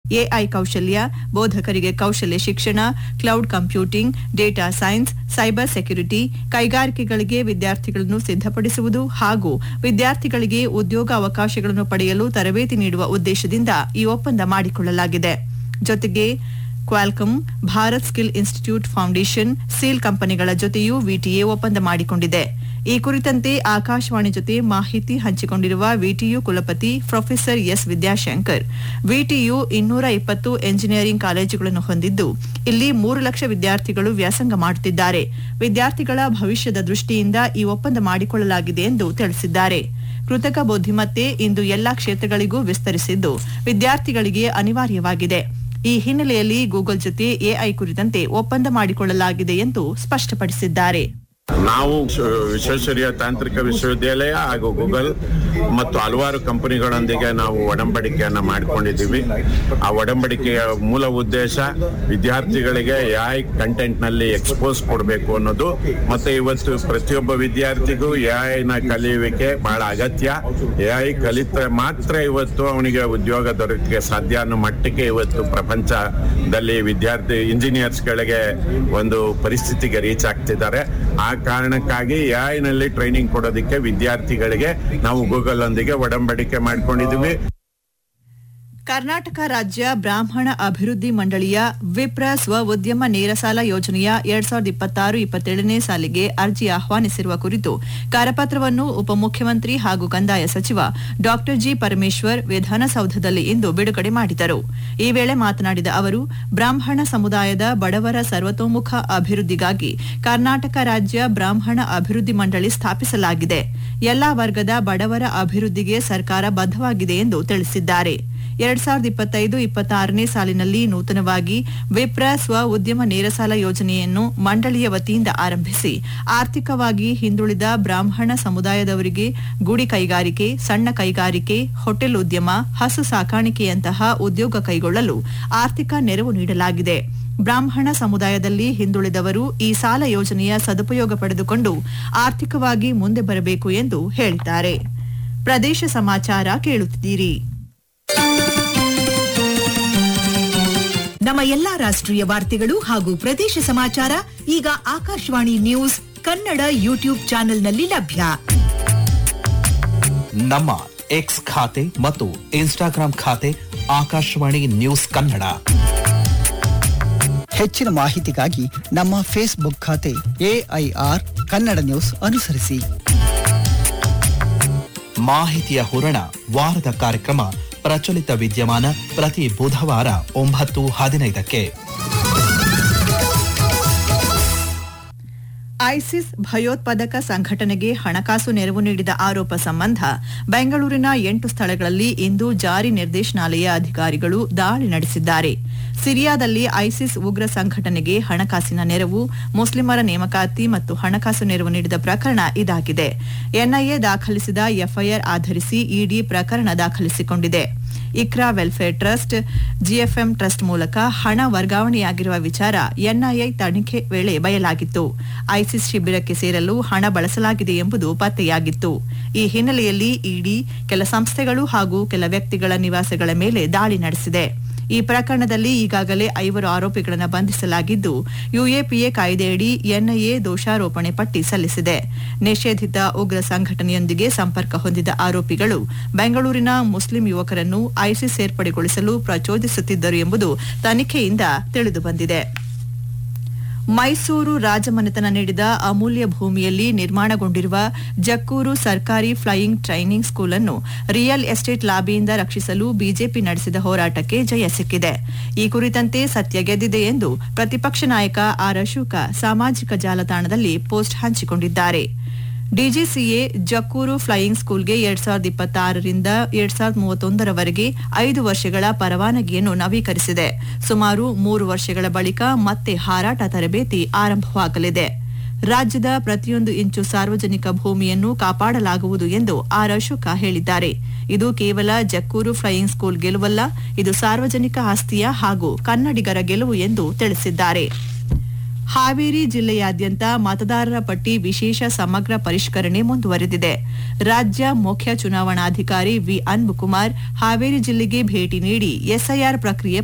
AI ಕೌಶಲ್ಯ ಬೋಧಕರಿಗೆ ಕೌಶಲ್ಯ ಶಿಕ್ಷಣ cloud computing data science cyber security ಕೈಗಾರಿಕೆಗಳಿಗೆ ವಿದ್ಯಾರ್ಥಿಗಳನ್ನು ಸಿದ್ಧಪಡಿಸುವುದು ಹಾಗೂ ವಿದ್ಯಾರ್ಥಿಗಳಿಗೆ ಉದ್ಯೋಗ ಅವಕಾಶಗಳನ್ನು ಪಡೆಯಲು ತರಬೇತಿ ನೀಡುವ ಉದ್ದೇಶದಿಂದ ಈ ಒಪ್ಪಂದ ಮಾಡಿಕೊಳ್ಳಲಾಗಿದೆ ಜೊತೆಗೆ Qualcomm Bharat skill institute foundation ಸೀಲ್ ಕಂಪನಿಗಳ ಜೊತೆಯೂ ವಿಟಿಎ ಒಪ್ಪಂದ ಮಾಡಿಕೊಂಡಿದೆ ಈ ಕುರಿತಂತೆ ಆಕಾಶವಾಣಿ ಜೊತೆ ಮಾಹಿತಿ ಹಂಚಿಕೊಂಡಿರುವ ವಿಟಿಯು ಕುಲಪತಿ ಪ್ರೊಫೆಸರ್ ಎಸ್ ವಿದ್ಯಾಶಂಕರ್ ವಿಟಿಯು ಇನ್ನೂರ ಇಪ್ಪತ್ತು ಎಂಜಿನಿಯರಿಂಗ್ ಕಾಲೇಜುಗಳನ್ನು ಹೊಂದಿದ್ದು ಇಲ್ಲಿ ಮೂರು ಲಕ್ಷ ವಿದ್ಯಾರ್ಥಿಗಳು ವ್ಯಾಸಂಗ ಮಾಡುತ್ತಿದ್ದಾರೆ ವಿದ್ಯಾರ್ಥಿಗಳ ಭವಿಷ್ಯದ ದೃಷ್ಟಿಯಿಂದ ಈ ಒಪ್ಪಂದ ಮಾಡಿಕೊಳ್ಳಲಾಗಿದೆ ಎಂದು ತಿಳಿಸಿದ್ದಾರೆ ಕೃತಕ ಬುದ್ಧಿಮತ್ತೆ ಇಂದು ಎಲ್ಲಾ ಕ್ಷೇತ್ರಗಳಿಗೂ ವಿಸ್ತರಿಸಿದ್ದು ವಿದ್ಯಾರ್ಥಿಗಳಿಗೆ ಅನಿವಾರ್ಯವಾಗಿದೆ ಈ ಹಿನ್ನೆಲೆಯಲ್ಲಿ ಗೂಗಲ್ ಜೊತೆ ಎಐ ಕುರಿತಂತೆ ಒಪ್ಪಂದ ಮಾಡಿಕೊಳ್ಳಲಾಗಿದೆ ಎಂದು ಸ್ಪಷ್ಟಪಡಿಸಿದ್ದಾರೆ ನಾವು ಶ- ವಿಶ್ವೇಶ್ವರಯ್ಯ ತಾಂತ್ರಿಕ ವಿಶ್ವವಿದ್ಯಾಲಯ ಹಾಗೂ ಗೂಗಲ್ ಮತ್ತು ಹಲವಾರು ಕಂಪನಿಗಳೊಂದಿಗೆ ನಾವು ಒಡಂಬಡಿಕೆಯನ್ನ ಮಾಡಿಕೊಂಡಿದ್ದೀವಿ ಆ ಒಡಂಬಡಿಕೆಯ ಮೂಲ ಉದ್ದೇಶ ವಿದ್ಯಾರ್ಥಿಗಳಿಗೆ ಎಐ ಕಂಟೆಂಟ್ ನಲ್ಲಿ ಎಕ್ಸ್ಪೋಸ್ ಕೊಡಬೇಕು ಅನ್ನೋದು ಮತ್ತೆ ಇವತ್ತು ಪ್ರತಿಯೊಬ್ಬ ವಿದ್ಯಾರ್ಥಿಗೂ ಎಐ ನ ಕಲಿಯುವಿಕೆ ಬಹಳ ಅಗತ್ಯ ಎಐ ಕಲಿತ ಮಾತ್ರ ಇವತ್ತು ಅವನಿಗೆ ಉದ್ಯೋಗ ದೊರಕಕ್ಕೆ ಸಾಧ್ಯ ಅನ್ನೋ ಮಟ್ಟಕ್ಕೆ ಇವತ್ತು ಪ್ರಪಂಚದಲ್ಲಿ ವಿದ್ಯಾರ್ಥಿ ಇಂಜಿನಿಯರ್ಸ್ ಗಳಿಗೆ ಒಂದು ಪರಿಸ್ಥಿತಿಗೆ ರೀಚ್ ಆಗ್ತಿದ್ದಾರೆ ಆ ಕಾರಣಕ್ಕಾಗಿ ಎಐ ನಲ್ಲಿ ಟ್ರೈನಿಂಗ್ ಕೊಡೋದಕ್ಕೆ ವಿದ್ಯಾರ್ಥಿಗಳಿಗೆ ನಾವು ಗೂಗಲ್ ಒಂದಿಗೆ ಒಡಂಬಡಿಕೆ ಮಾಡ್ಕೊಂಡಿದೀವಿ ಕರ್ನಾಟಕ ರಾಜ್ಯ ಬ್ರಾಹ್ಮಣ ಅಭಿವೃದ್ಧಿ ಮಂಡಳಿಯ ವಿಪ್ರ ಸ್ವ ಉದ್ಯಮ ನೇರ ಸಾಲ ಯೋಜನೆಯ ಎರಡ್ ಸಾವಿರದ ಇಪ್ಪತ್ತಾರು ಇಪ್ಪತ್ತೇಳನೇ ಸಾಲಿಗೆ ಅರ್ಜಿ ಆಹ್ವಾನಿಸಿರುವ ಕುರಿತು ಕರಪತ್ರವನ್ನು ಉಪಮುಖ್ಯಮಂತ್ರಿ ಹಾಗೂ ಕಂದಾಯ ಸಚಿವ ಡಾ ಜಿ ಪರಮೇಶ್ವರ್ ವಿಧಾನಸೌಧದಲ್ಲಿ ಇಂದು ಬಿಡುಗಡೆ ಮಾಡಿದರು ಈ ವೇಳೆ ಮಾತನಾಡಿದ ಅವರು ಬ್ರಾಹ್ಮಣ ಸಮುದಾಯದ ಬಡವರ ಸರ್ವತೋಮುಖ ಅಭಿವೃದ್ಧಿಗಾಗಿ ಕರ್ನಾಟಕ ರಾಜ್ಯ ಬ್ರಾಹ್ಮಣ ಅಭಿವೃದ್ಧಿ ಮಂಡಳಿ ಸ್ಥಾಪಿಸಲಾಗಿದೆ ಎಲ್ಲಾ ವರ್ಗದ ಬಡವರ ಅಭಿವೃದ್ಧಿಗೆ ಸರ್ಕಾರ ಬದ್ಧವಾಗಿದೆ ಎಂದು ತಿಳಿಸಿದ್ದಾರೆ ಎರಡ್ ಸಾವಿರದ ಇಪ್ಪತ್ತೈದು ಇಪ್ಪತ್ತಾರನೇ ಸಾಲಿನಲ್ಲಿ ನೂತನವಾಗಿ ವಿಪ್ರ ಸ್ವ ಉದ್ಯಮ ನೇರ ಸಾಲ ಯೋಜನೆಯನ್ನು ಮಂಡಳಿಯ ವತಿಯಿಂದ ಆರಂಭಿಸಿ ಆರ್ಥಿಕವಾಗಿ ಹಿಂದುಳಿದ ಬ್ರಾಹ್ಮಣ ಸಮುದಾಯದವರಿಗೆ ಗುಡಿ ಕೈಗಾರಿಕೆ ಸಣ್ಣ ಕೈಗಾರಿಕೆ ಹೋಟೆಲ್ ಉದ್ಯಮ ಹಸು ಸಾಕಾಣಿಕೆಯಂತಹ ಉದ್ಯೋಗ ಕೈಗೊಳ್ಳಲು ಆರ್ಥಿಕ ನೆರವು ನೀಡಲಾಗಿದೆ ಬ್ರಾಹ್ಮಣ ಸಮುದಾಯದಲ್ಲಿ ಹಿಂದುಳಿದವರು ಈ ಸಾಲ ಯೋಜನೆಯ ಸದುಪಯೋಗ ಪಡೆದುಕೊಂಡು ಆರ್ಥಿಕವಾಗಿ ಮುಂದೆ ಬರಬೇಕು ಎಂದು ಹೇಳಿದ್ದಾರೆ ಪ್ರದೇಶ ಸಮಾಚಾರ ಕೇಳುತ್ತಿದ್ದೀರಿ ನಮ್ಮ ಎಲ್ಲಾ ರಾಷ್ಟ್ರೀಯ ವಾರ್ತೆಗಳು ಹಾಗೂ ಪ್ರದೇಶ ಸಮಾಚಾರ ಈಗ ಆಕಾಶವಾಣಿ ನ್ಯೂಸ್ ಕನ್ನಡ ಯೂಟ್ಯೂಬ್ ಚಾನೆಲ್ನಲ್ಲಿ ಲಭ್ಯ ನಮ್ಮ ಎಕ್ಸ್ ಖಾತೆ ಮತ್ತು ಇನ್ಸ್ಟಾಗ್ರಾಂ ಖಾತೆ ಆಕಾಶವಾಣಿ ನ್ಯೂಸ್ ಕನ್ನಡ ಹೆಚ್ಚಿನ ಮಾಹಿತಿಗಾಗಿ ನಮ್ಮ ಫೇಸ್ಬುಕ್ ಖಾತೆ ಎಐಆರ್ ಕನ್ನಡ ನ್ಯೂಸ್ ಅನುಸರಿಸಿ ಮಾಹಿತಿಯ ಹೂರಣ ವಾರದ ಕಾರ್ಯಕ್ರಮ ಪ್ರಚಲಿತ ವಿದ್ಯಮಾನ ಪ್ರತಿ ಬುಧವಾರ ಒಂಬತ್ತು ಹದಿನೈದಕ್ಕೆ ಐಸಿಸ್ ಭಯೋತ್ಪಾದಕ ಸಂಘಟನೆಗೆ ಹಣಕಾಸು ನೆರವು ನೀಡಿದ ಆರೋಪ ಸಂಬಂಧ ಬೆಂಗಳೂರಿನ ಎಂಟು ಸ್ಥಳಗಳಲ್ಲಿ ಇಂದು ಜಾರಿ ನಿರ್ದೇಶನಾಲಯ ಅಧಿಕಾರಿಗಳು ದಾಳಿ ನಡೆಸಿದ್ದಾರೆ ಸಿರಿಯಾದಲ್ಲಿ ಐಸಿಸ್ ಉಗ್ರ ಸಂಘಟನೆಗೆ ಹಣಕಾಸಿನ ನೆರವು ಮುಸ್ಲಿಮರ ನೇಮಕಾತಿ ಮತ್ತು ಹಣಕಾಸು ನೆರವು ನೀಡಿದ ಪ್ರಕರಣ ಇದಾಗಿದೆ ಎನ್ಐಎ ದಾಖಲಿಸಿದ ಎಫ್ಐಆರ್ ಆಧರಿಸಿ ಇಡಿ ಪ್ರಕರಣ ದಾಖಲಿಸಿಕೊಂಡಿದೆ Iqra welfare trust GFM trust ಮೂಲಕ ಹಣ ವರ್ಗಾವಣೆಯಾಗಿರುವ ವಿಚಾರ ಎನ್ಐಎ ತನಿಖೆ ವೇಳೆ ಬಯಲಾಗಿತ್ತು ಐಸಿಸ್ ಶಿಬಿರಕ್ಕೆ ಸೇರಲು ಹಣ ಬಳಸಲಾಗಿದೆ ಎಂಬುದು ಪತ್ತೆಯಾಗಿತ್ತು ಈ ಹಿನ್ನೆಲೆಯಲ್ಲಿ ಇಡಿ ಕೆಲ ಸಂಸ್ಥೆಗಳು ಹಾಗೂ ಕೆಲ ವ್ಯಕ್ತಿಗಳ ನಿವಾಸಗಳ ಮೇಲೆ ದಾಳಿ ನಡೆಸಿದೆ ಈ ಪ್ರಕರಣದಲ್ಲಿ ಈಗಾಗಲೇ ಐವರು ಆರೋಪಿಗಳನ್ನು ಬಂಧಿಸಲಾಗಿದ್ದು ಯುಎಪಿಎ ಕಾಯ್ದೆಯಡಿ ಎನ್ಐಎ ದೋಷಾರೋಪಣೆ ಪಟ್ಟಿ ಸಲ್ಲಿಸಿದೆ ನಿಷೇಧಿತ ಉಗ್ರ ಸಂಘಟನೆಯೊಂದಿಗೆ ಸಂಪರ್ಕ ಹೊಂದಿದ ಆರೋಪಿಗಳು ಬೆಂಗಳೂರಿನ ಮುಸ್ಲಿಂ ಯುವಕರನ್ನು ಐಸಿಸ್ ಸೇರ್ಪಡೆಗೊಳಿಸಲು ಪ್ರಚೋದಿಸುತ್ತಿದ್ದರು ಎಂಬುದು ತನಿಖೆಯಿಂದ ತಿಳಿದುಬಂದಿದೆ ಮೈಸೂರು ರಾಜಮನೆತನ ನೀಡಿದ ಅಮೂಲ್ಯ ಭೂಮಿಯಲ್ಲಿ ನಿರ್ಮಾಣಗೊಂಡಿರುವ ಜಕ್ಕೂರು ಸರ್ಕಾರಿ ಫ್ಲೈಯಿಂಗ್ ಟ್ರೈನಿಂಗ್ ಸ್ಕೂಲ್ ಅನ್ನು ರಿಯಲ್ ಎಸ್ಟೇಟ್ ಲಾಬಿಯಿಂದ ರಕ್ಷಿಸಲು ಬಿಜೆಪಿ ನಡೆಸಿದ ಹೋರಾಟಕ್ಕೆ ಜಯ ಸಿಕ್ಕಿದೆ ಈ ಕುರಿತಂತೆ ಸತ್ಯ ಗೆದ್ದಿದೆ ಎಂದು ಪ್ರತಿಪಕ್ಷ ನಾಯಕ ಆರ್ ಅಶೋಕ ಸಾಮಾಜಿಕ ಜಾಲತಾಣದಲ್ಲಿ ಪೋಸ್ಟ್ ಹಂಚಿಕೊಂಡಿದ್ದಾರೆ ಡಿಜಿಸಿಎ ಜಕ್ಕೂರು ಫ್ಲೈಯಿಂಗ್ ಸ್ಕೂಲ್ಗೆ ಎರಡ್ ಸಾವಿರದ ಇಪ್ಪತ್ತಾರರಿಂದ ಎರಡ್ ಸಾವಿರದ ಮೂವತ್ತೊಂದರವರೆಗೆ ಐದು ವರ್ಷಗಳ ಪರವಾನಗಿಯನ್ನು ನವೀಕರಿಸಿದೆ ಸುಮಾರು ಮೂರು ವರ್ಷಗಳ ಬಳಿಕ ಮತ್ತೆ ಹಾರಾಟ ತರಬೇತಿ ಆರಂಭವಾಗಲಿದೆ ರಾಜ್ಯದ ಪ್ರತಿಯೊಂದು ಇಂಚು ಸಾರ್ವಜನಿಕ ಭೂಮಿಯನ್ನು ಕಾಪಾಡಲಾಗುವುದು ಎಂದು ಆರ್ ಅಶೋಕ ಹೇಳಿದ್ದಾರೆ ಇದು ಕೇವಲ ಜಕ್ಕೂರು ಫ್ಲೈಯಿಂಗ್ ಸ್ಕೂಲ್ ಗೆಲುವಲ್ಲ ಇದು ಸಾರ್ವಜನಿಕ ಆಸ್ತಿಯ ಹಾಗೂ ಕನ್ನಡಿಗರ ಗೆಲುವು ಎಂದು ತಿಳಿಸಿದ್ದಾರೆ ಹಾವೇರಿ ಜಿಲ್ಲೆಯಾದ್ಯಂತ ಮತದಾರರ ಪಟ್ಟಿ ವಿಶೇಷ ಸಮಗ್ರ ಪರಿಷ್ಕರಣೆ ಮುಂದುವರೆದಿದೆ ರಾಜ್ಯ ಮುಖ್ಯ ಚುನಾವಣಾಧಿಕಾರಿ ವಿ ಅನ್ಬುಕುಮಾರ್ ಹಾವೇರಿ ಜಿಲ್ಲೆಗೆ ಭೇಟಿ ನೀಡಿ ಎಸ್ಐಆರ್ ಪ್ರಕ್ರಿಯೆ